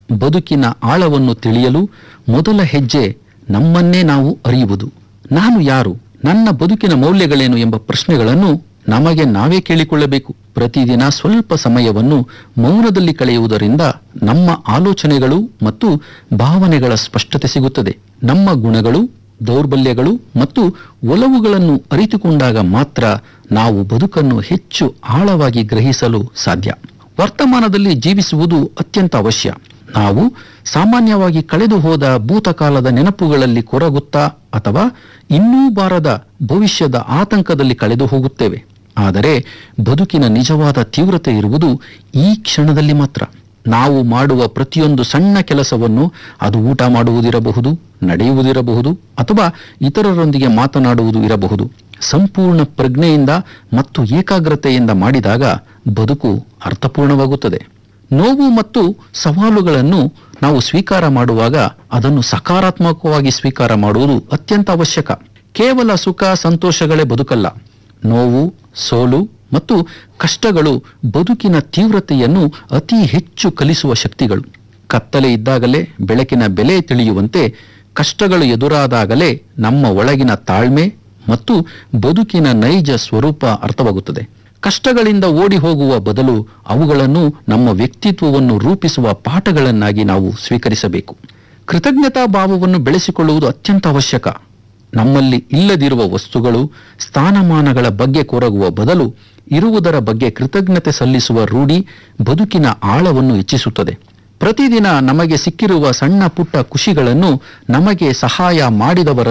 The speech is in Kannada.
ಬದುಕಿನ ಆಳವನ್ನು ತಿಳಿಯಲು ಮೊದಲ ಹೆಜ್ಜೆ ನಮ್ಮನ್ನೇ ನಾವು ಅರಿಯುವುದು ನಾನು ಯಾರು ನನ್ನ ಬದುಕಿನ ಮೌಲ್ಯಗಳೇನು ಎಂಬ ಪ್ರಶ್ನೆಗಳನ್ನು ನಮಗೆ ನಾವೇ ಕೇಳಿಕೊಳ್ಳಬೇಕು ಪ್ರತಿದಿನ ಸ್ವಲ್ಪ ಸಮಯವನ್ನು ಮೌನದಲ್ಲಿ ಕಳೆಯುವುದರಿಂದ ನಮ್ಮ ಆಲೋಚನೆಗಳು ಮತ್ತು ಭಾವನೆಗಳ ಸ್ಪಷ್ಟತೆ ಸಿಗುತ್ತದೆ ನಮ್ಮ ಗುಣಗಳು ದೌರ್ಬಲ್ಯಗಳು ಮತ್ತು ಒಲವುಗಳನ್ನು ಅರಿತುಕೊಂಡಾಗ ಮಾತ್ರ ನಾವು ಬದುಕನ್ನು ಹೆಚ್ಚು ಆಳವಾಗಿ ಗ್ರಹಿಸಲು ಸಾಧ್ಯ ವರ್ತಮಾನದಲ್ಲಿ ಜೀವಿಸುವುದು ಅತ್ಯಂತ ಅವಶ್ಯ ನಾವು ಸಾಮಾನ್ಯವಾಗಿ ಕಳೆದು ಹೋದ ಭೂತಕಾಲದ ನೆನಪುಗಳಲ್ಲಿ ಕೊರಗುತ್ತಾ ಅಥವಾ ಇನ್ನೂ ಬಾರದ ಭವಿಷ್ಯದ ಆತಂಕದಲ್ಲಿ ಕಳೆದು ಹೋಗುತ್ತೇವೆ ಆದರೆ ಬದುಕಿನ ನಿಜವಾದ ತೀವ್ರತೆ ಇರುವುದು ಈ ಕ್ಷಣದಲ್ಲಿ ಮಾತ್ರ ನಾವು ಮಾಡುವ ಪ್ರತಿಯೊಂದು ಸಣ್ಣ ಕೆಲಸವನ್ನು ಅದು ಊಟ ಮಾಡುವುದಿರಬಹುದು ನಡೆಯುವುದಿರಬಹುದು ಅಥವಾ ಇತರರೊಂದಿಗೆ ಮಾತನಾಡುವುದು ಇರಬಹುದು ಸಂಪೂರ್ಣ ಪ್ರಜ್ಞೆಯಿಂದ ಮತ್ತು ಏಕಾಗ್ರತೆಯಿಂದ ಮಾಡಿದಾಗ ಬದುಕು ಅರ್ಥಪೂರ್ಣವಾಗುತ್ತದೆ ನೋವು ಮತ್ತು ಸವಾಲುಗಳನ್ನು ನಾವು ಸ್ವೀಕಾರ ಮಾಡುವಾಗ ಅದನ್ನು ಸಕಾರಾತ್ಮಕವಾಗಿ ಸ್ವೀಕಾರ ಮಾಡುವುದು ಅತ್ಯಂತ ಅವಶ್ಯಕ ಕೇವಲ ಸುಖ ಸಂತೋಷಗಳೇ ಬದುಕಲ್ಲ ನೋವು ಸೋಲು ಮತ್ತು ಕಷ್ಟಗಳು ಬದುಕಿನ ತೀವ್ರತೆಯನ್ನು ಅತಿ ಹೆಚ್ಚು ಕಲಿಸುವ ಶಕ್ತಿಗಳು ಕತ್ತಲೆ ಇದ್ದಾಗಲೇ ಬೆಳಕಿನ ಬೆಲೆ ತಿಳಿಯುವಂತೆ ಕಷ್ಟಗಳು ಎದುರಾದಾಗಲೇ ನಮ್ಮ ಒಳಗಿನ ತಾಳ್ಮೆ ಮತ್ತು ಬದುಕಿನ ನೈಜ ಸ್ವರೂಪ ಅರ್ಥವಾಗುತ್ತದೆ ಕಷ್ಟಗಳಿಂದ ಓಡಿ ಹೋಗುವ ಬದಲು ಅವುಗಳನ್ನು ನಮ್ಮ ವ್ಯಕ್ತಿತ್ವವನ್ನು ರೂಪಿಸುವ ಪಾಠಗಳನ್ನಾಗಿ ನಾವು ಸ್ವೀಕರಿಸಬೇಕು ಕೃತಜ್ಞತಾ ಭಾವವನ್ನು ಬೆಳೆಸಿಕೊಳ್ಳುವುದು ಅತ್ಯಂತ ಅವಶ್ಯಕ ನಮ್ಮಲ್ಲಿ ಇಲ್ಲದಿರುವ ವಸ್ತುಗಳು ಸ್ಥಾನಮಾನಗಳ ಬಗ್ಗೆ ಕೊರಗುವ ಬದಲು ಇರುವುದರ ಬಗ್ಗೆ ಕೃತಜ್ಞತೆ ಸಲ್ಲಿಸುವ ರೂಢಿ ಬದುಕಿನ ಆಳವನ್ನು ಹೆಚ್ಚಿಸುತ್ತದೆ ಪ್ರತಿದಿನ ನಮಗೆ ಸಿಕ್ಕಿರುವ ಸಣ್ಣ ಪುಟ್ಟ ಖುಷಿಗಳನ್ನು ನಮಗೆ ಸಹಾಯ ಮಾಡಿದವರ